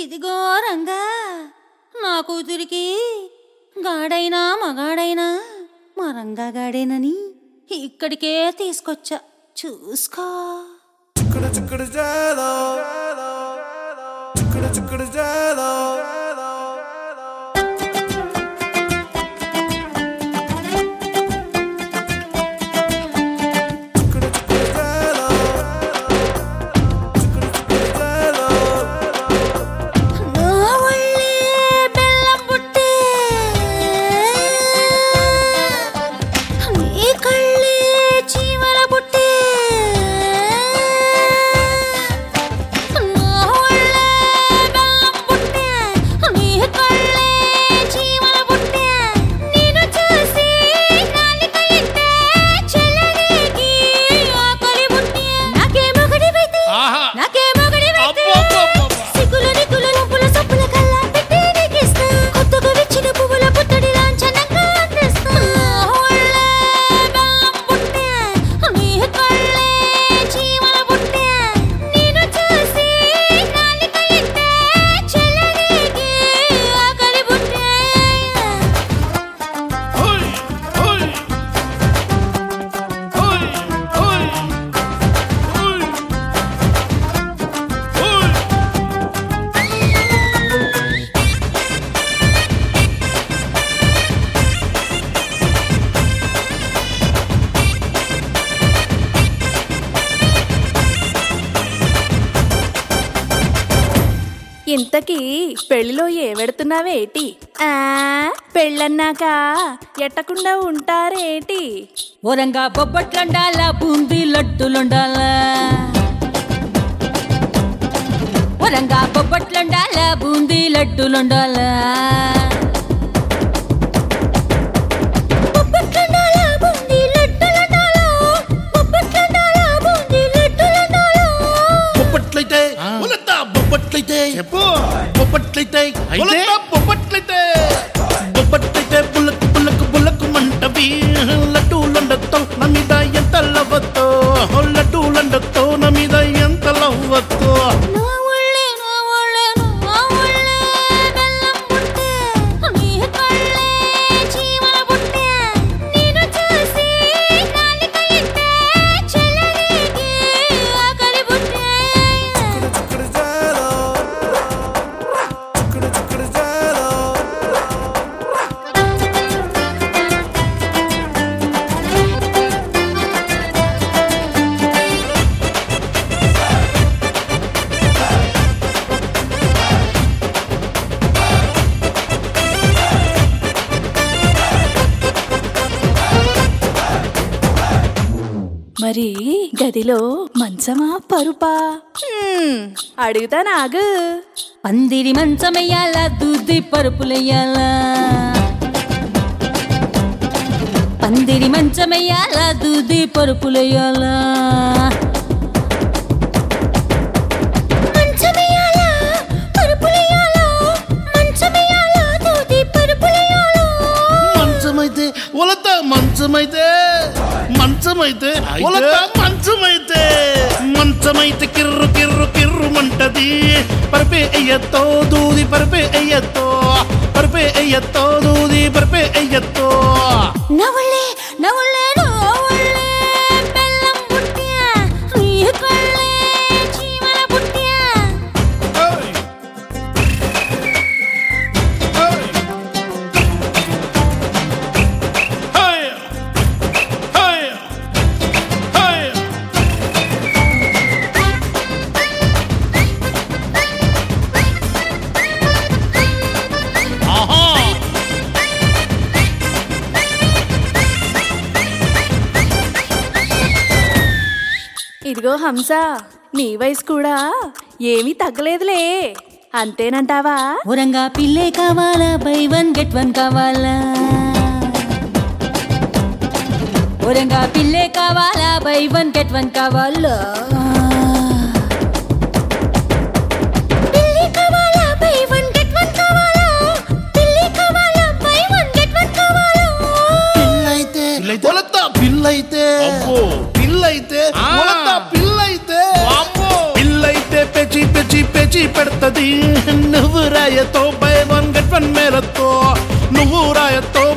ఇదిగో రంగా నా కూతురికి గాడైనా మగాడైనా మా రంగా గాడేనని ఇక్కడికే తీసుకొచ్చా చూసుకో చిక్కుడు చిక్కుడు జాలో చిక్కుడు చిక్కుడు జాలో చిక్కుడు చిక్కుడు జాలో చిక్కుడు చిక్కుడు జాలో నా ఒళ్ళే బెల్లం పుట్టే నీ కళ్ళే చీమల పుట్టే నా ఒళ్ళే బెల్లం పుట్టే నీ కళ్ళే చీమల పుట్టే నిన్ను చూసి నాలికలిట్టే చెల్లెలికి ఆకలి పుట్టే నాకే మొగడివైతే ఆహా. నాకే మొగడివైతే అబ్బబ్బబ్బబ్బ. సిగ్గుల నిగ్గుల నొప్పుల సొప్పుల కల్లా పెట్టి నీకిస్తా కొత్తగా విచ్చిన పువ్వుల పుత్తడి లాంఛనంగా అందిస్తా ఒళ్ళే బెల్లం పుట్టే నీ కళ్ళే చీమల పుట్టే నిన్ను చూసి నాలికలిట్టే చెల్లెలికి ఆకలి పుట్టే హోయ్ హోయ్ హోయ్ హోయ్ హోయ్ హోయ్ ఇంతకీ పెళ్లిలో ఏవెడుతున్నావేటి ఆ పెళ్ళన్నాక ఎట్టకుండా ఉంటారేటి ఓరంగా బొబ్బట్లుండాల బూందీ లడ్డులుండాల ఓరంగా బొబ్బట్లుండాల బూందీ లడ్డులుండాల బొబ్బట్లుండాల బూందీ లడ్డులుండాల బొబ్బట్లుండాల బూందీ లడ్డులుండాల బొబ్బట్లయితే ఉలత బొబ్బట్లయితే చెప్పు బొబ్బట్లయితే అయితే? ఉలత బొబ్బట్లయితే బొబ్బట్లయితే బుల్లకు బుల్లకు బుల్లకు మంటవి లడ్డూలండతో నా మీద ఎంత లవ్వతో లడ్డూలండతో నా మీద ఎంత లవ్వతో నా ఒళ్ళే నా ఒళ్ళే నా ఒళ్ళే బెల్లం పుట్టే నీ కళ్ళే చీమల పుట్టే నిన్ను చూసి నాలికలిట్టే చెల్లెలికి ఆకలి పుట్టే చిక్కుడు జాలో చిక్కుడు చిక్కుడు జాలో మరి గదిలో మంచమా పరుపా హ్మ్, అడుగుతా నాగు పందిరి మంచమయ్యాల దూది పరుపులయ్యాల పందిరి మంచమయ్యాల దూది పరుపులయ్యాల మంచమయ్యాల పరుపులయ్యాల మంచమయ్యాల దూది పరుపులయ్యాల మంచమైతే ఉలత మంచమైతే మంచమైతే అయితే? ఉలత మంచమైతే మంచమైతే కిర్రు కిర్రు కిర్రు మంటది పరపే అయ్యతో దూది పరపే అయ్యతో పరపే అయ్యతో దూది పరపే అయ్యతో నవళ్ళే నవళ్ళే నవళ్ళే బెల్లం పుట్ట్యా నీ కళ్ళే చీమల పుట్ట్యా హోయ్ హోయ్ హోయ్ హోయ్ ఆహా ఇదిగో హంస నీ వయసు కూడా ఏమీ తగ్గలేదులే అంతేనంటావా ఊరంగా పిల్లే కావాలా బై వన్ గెట్ వన్ కావాలా ఊరంగా పిల్లే కావాలా బై వన్ గెట్ వన్ కావాలా పిల్లి కావాలా బై వన్ గెట్ వన్ కావాలా పిల్లి కావాలా బై వన్ గెట్ వన్ కావాలా పిల్లైతే పిల్లైతే? ఉలత పిల్లైతే అబ్బో. పిల్లైతే ఆ. ఉలత పిల్లైతే వామ్మో. పిల్లైతే పెచి పెచి పెచి పెడతది నువ్వు రాయతో బై వన్ గెట్ వన్ మేలతో నువ్వు రాయతో